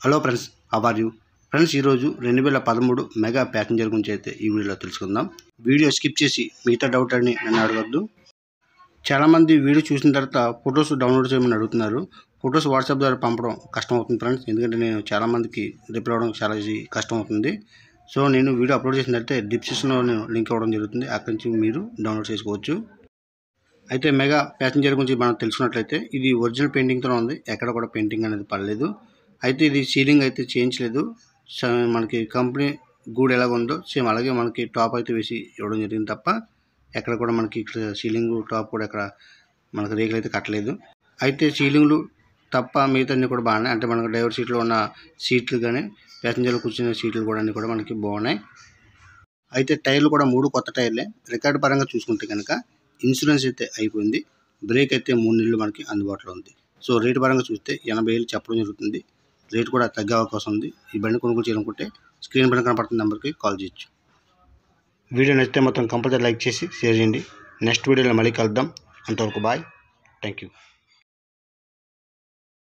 hello friends are you friends ఈరోజు రెండు వేల పదమూడు మెగా ప్యాసింజర్ గురించి అయితే ఈ వీడియోలో తెలుసుకుందాం వీడియో స్కిప్ చేసి మిగతా డౌట్ అని నన్ను అడగద్దు చాలామంది వీడియో చూసిన తర్వాత ఫొటోస్ డౌన్లోడ్ చేయమని అడుగుతున్నారు ఫొటోస్ వాట్సాప్ ద్వారా పంపడం కష్టం అవుతుంది ఫ్రెండ్స్ ఎందుకంటే నేను చాలామందికి రిప్లై అవ్వడం చాలా ఈజీ కష్టం అవుతుంది సో నేను వీడియో అప్లోడ్ చేసిన తర్వాత డిస్క్రిప్షన్లో నేను లింక్ ఇవ్వడం జరుగుతుంది అక్కడి నుంచి మీరు డౌన్లోడ్ చేసుకోవచ్చు అయితే మెగా ప్యాసింజర్ గురించి మనం తెలుసుకున్నట్లయితే ఇది ఒరిజినల్ పెయింటింగ్తో ఉంది ఎక్కడ కూడా పెయింటింగ్ అనేది పడలేదు అయితే ఇది సీలింగ్ అయితే చేయించలేదు స- మనకి కంపెనీ గూడు ఎలాగ ఉందో సేమ్ అలాగే మనకి టాప్ అయితే వేసి ఇవ్వడం జరిగింది తప్ప ఎక్కడ కూడా మనకి ఇక్కడ సీలింగ్ టాప్ కూడా ఎక్కడ మనకి రేకులు అయితే కట్టలేదు అయితే సీలింగ్లు తప్ప మిగతా అన్నీ కూడా బాగున్నాయి అంటే మనకు డ్రైవర్ సీట్లో ఉన్న సీట్లు కానీ ప్యాసింజర్లు కూర్చునే సీట్లు కూడా అన్నీ కూడా మనకి బాగున్నాయి అయితే టైర్లు కూడా మూడు కొత్త టైర్లే రికార్డు పరంగా చూసుకుంటే కనుక ఇన్సూరెన్స్ అయితే అయిపోయింది బ్రేక్ అయితే మూడు నెలలు మనకి అందుబాటులో ఉంది సో రేటు పరంగా చూస్తే ఎనభై వేలు చెప్పడం జరుగుతుంది రేట్ కూడా తగ్గే అవకాశం ఉంది ఈ బండి కొనుగోలు చేయాలనుకుంటే స్క్రీన్ పైన కనపడుతున్న నెంబర్కి కాల్ చేయొచ్చు వీడియో నచ్చితే మొత్తం కంపల్సరీ లైక్ చేసి షేర్ చేయండి నెక్స్ట్ వీడియోలో మళ్ళీ కలుద్దాం అంతవరకు బాయ్ థ్యాంక్ యూ